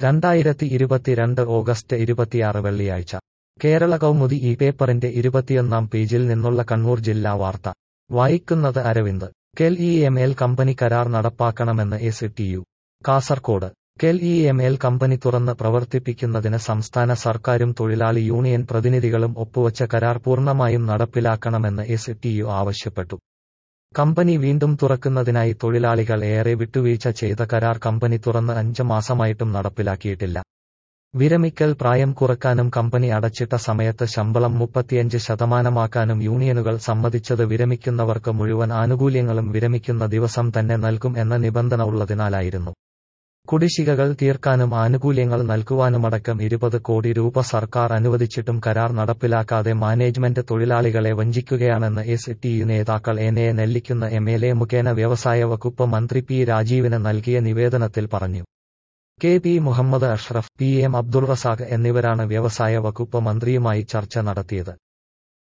രണ്ടായിരത്തി ഇരുപത്തിരണ്ട് ഓഗസ്റ്റ് ഇരുപത്തിയാറ് വെള്ളിയാഴ്ച കേരള കൗമുദി ഈ പേപ്പറിന്റെ ഇരുപത്തിയൊന്നാം പേജിൽ നിന്നുള്ള കണ്ണൂർ ജില്ലാ വാർത്ത വായിക്കുന്നത് Aravind KEL E M L കമ്പനി കരാർ നടപ്പാക്കണമെന്ന് S T U Kasaragod KEL E M L കമ്പനി തുറന്ന് പ്രവർത്തിപ്പിക്കുന്നതിന് സംസ്ഥാന സർക്കാരും തൊഴിലാളി യൂണിയൻ പ്രതിനിധികളും ഒപ്പുവച്ച കരാർ പൂർണ്ണമായും നടപ്പിലാക്കണമെന്ന് എസ് ടി യു ആവശ്യപ്പെട്ടു കമ്പനി വീണ്ടും തുറക്കുന്നതിനായി തൊഴിലാളികൾ ഏറെ വിട്ടുവീഴ്ച ചെയ്ത കരാർ കമ്പനി തുറന്ന് അഞ്ച് മാസമായിട്ടും നടപ്പിലാക്കിയിട്ടില്ല വിരമിക്കൽ പ്രായം കുറക്കാനും കമ്പനി അടച്ചിട്ട സമയത്ത് ശമ്പളം മുപ്പത്തിയഞ്ച് ശതമാനമാക്കാനും യൂണിയനുകൾ സമ്മതിച്ചത് വിരമിക്കുന്നവർക്ക് മുഴുവൻ ആനുകൂല്യങ്ങളും വിരമിക്കുന്ന ദിവസം തന്നെ നൽകും എന്ന നിബന്ധന ഉള്ളതിനാലായിരുന്നു കുടിശ്ശികകൾ തീർക്കാനും ആനുകൂല്യങ്ങൾ നൽകുവാനുമടക്കം ഇരുപത് കോടി രൂപ സർക്കാർ അനുവദിച്ചിട്ടും കരാർ നടപ്പിലാക്കാതെ മാനേജ്മെന്റ് തൊഴിലാളികളെ വഞ്ചിക്കുകയാണെന്ന് എസ് ടി യു നേതാക്കൾ എന്നെ നെല്ലിക്കുന്ന എം എൽ എ മുഖേന വ്യവസായ വകുപ്പ് മന്ത്രി പി രാജീവിന് നൽകിയ നിവേദനത്തിൽ പറഞ്ഞു K P Muhammad Ashraf P M Abdul Razak എന്നിവരാണ് വ്യവസായ വകുപ്പ് മന്ത്രിയുമായി ചർച്ച നടത്തിയത്